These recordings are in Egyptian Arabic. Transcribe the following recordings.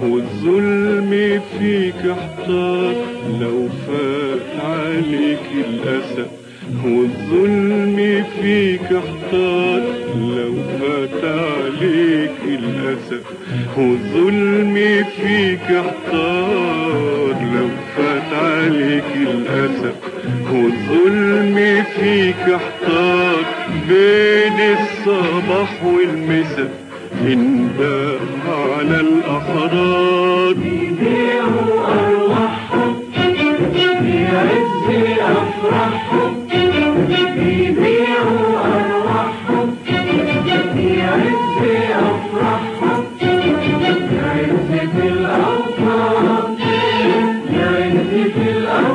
والظلم فيك احتار لو فات عليك الأسى والظلم فيك احتار لو فات عليك الأسى والظلم فيك احتار لو فات عليك الأسى والظلم فيك احتار بين الصباح والمساء انباء على الأحرار يبيعوا أرواحهم في عز أفراحهم يبيعوا أرواحهم في عز أفراحهم عزة الأوطان عزة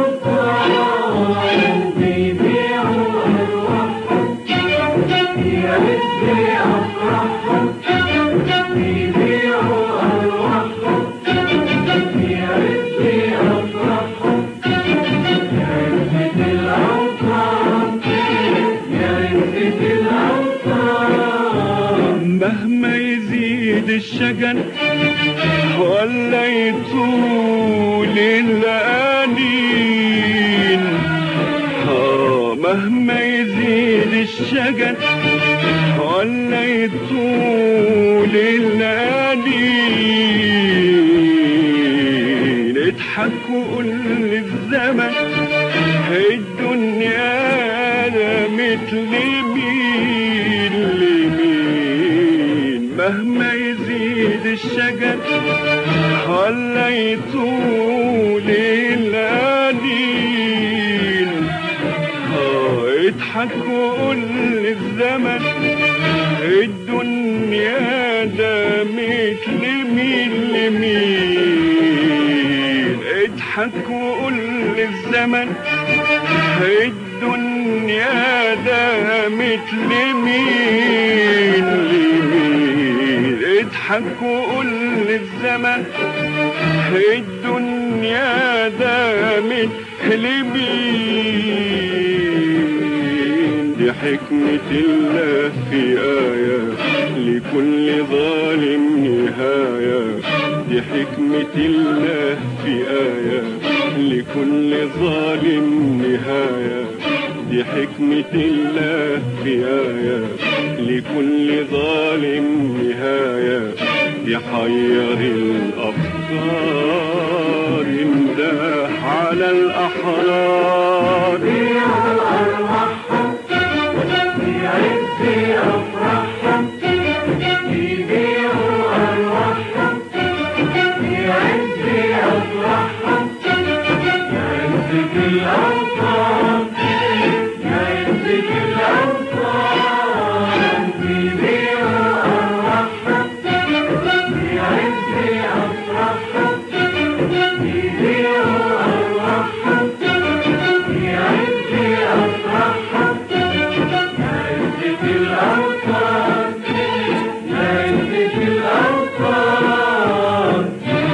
الأوطان بيبيعوا أرواحهم في عز أفراحهم بيبيعوا أرواحهم في عز أفراحهم عزة الأوطان عزة الأوطان مهما يزيد الشجن ولا يطول الأنين آه مهما يزيد الشجن ولا يطول الأنين اضحك وقول للزمن الدنيا ده مثل مين لمين مهما يزيد الشجر ولا يطول الأنين آه، اضحك وقول للزمن الدنيا ده مثل مين لمين اضحك وقول للزمن الدنيا ده مثل مين لمين اضحك وقول للزمن الدنيا ده مثل مين دي حكمة الله في آية لكل ظالم نهاية دي حكمة الله في آية لكل ظالم نهاية دي حكمة الله في آية لكل ظالم نهاية يحير الأفكار يمدح على الأحرار يبيعوا أرواحهم في عز أفراحهم يبيعوا أرواحهم في عز أفراحهم عزة الأوطان عزة الأوطان يبيعوا أرواحهم في عز أفراحهم يبيعوا أرواحهم في عز أفراحهم عزة الأوطان عزة الأوطان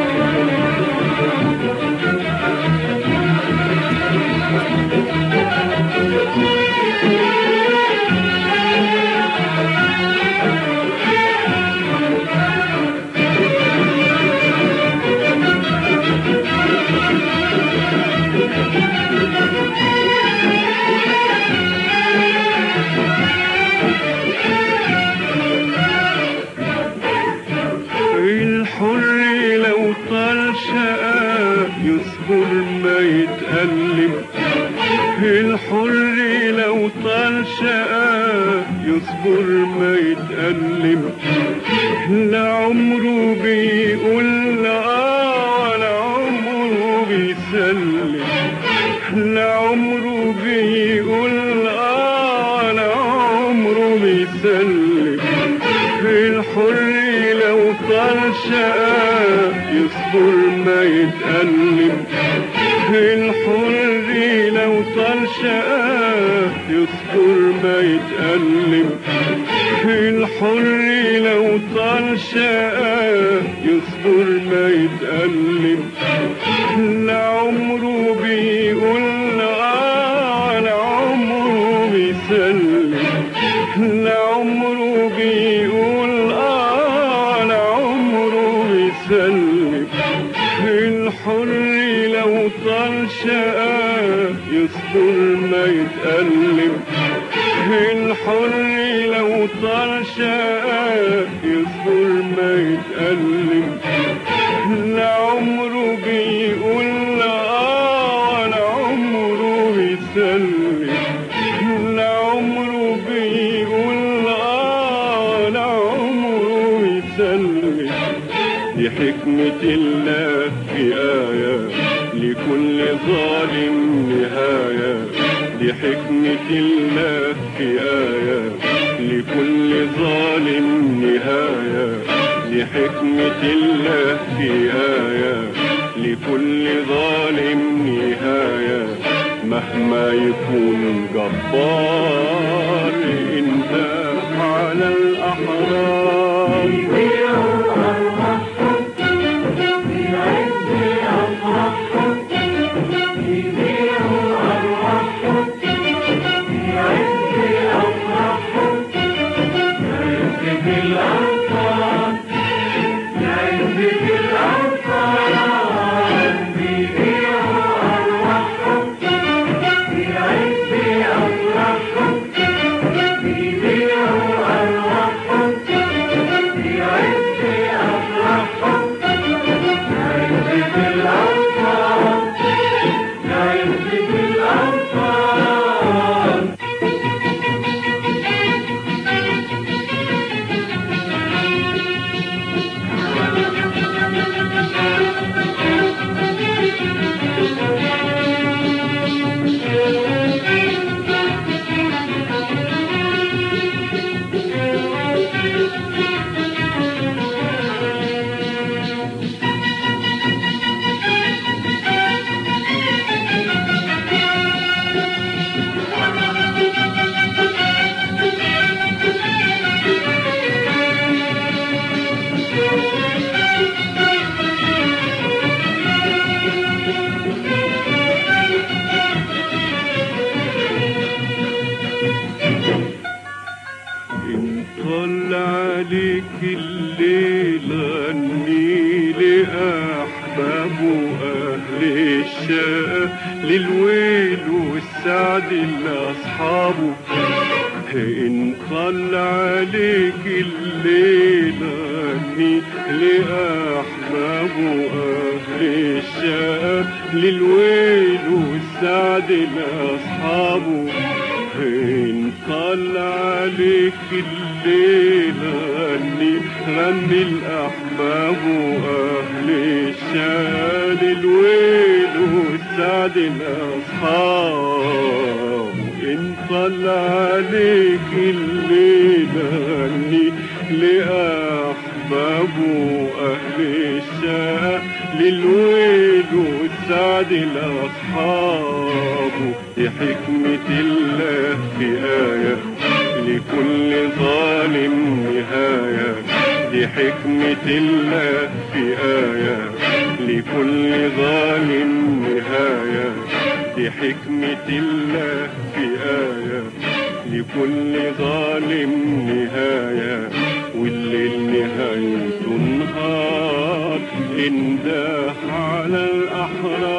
الحر لو طال شقاء يصبر ما يتألم الحر لو طال شقاء يصبر ما يتألم لا عمره بيقول لا ولا عمره بيسلم لا عمره بيقول لا ولا عمره بيسلم الحر لو طال شقاء يصبر ما يتألم الحر لو طال شقاء يصبر ما يتألم الحر لو طال شقاء يصبر ما يتألم لا عمره بيقول لا لا عمره بيسلم لا عمره بيقول آه لا عمره بيسلم الحر لو طال شقاه يصبر ما يتألم الحر لو طال شقاه يصبر ما يتألم لا عمره بيقول لا ولا عمره بيسلم لا عمره بيقول لا ولا عمره بيسلم دي حكمة الله في آية لكل ظالم نهاية دي حكمة الله في آية لكل ظالم نهاية دي حكمة الله في آية لكل ظالم نهاية مهما يكون جبار انت على الأحرار إن طل عليك الليل غني لأحباب أهل الشقة للويل والسعد لأصحابه إن طل عليك الليل غني لأحباب أهل الشقة للويل والسعد لأصحابه إن طال عليك الليل غني غني الأحباب وأهل الشاد الويل والسعد الأصحاب إن طال عليك الليل غني لأحباب وأهل الشاد للويل والسعد الأصحاب دي حكمة الله في آية لكل ظالم نهاية دي حكمة الله في آية لكل ظالم نهاية دي حكمة الله في آية لكل ظالم نهاية والليل نهايته نهار انده على الأحرار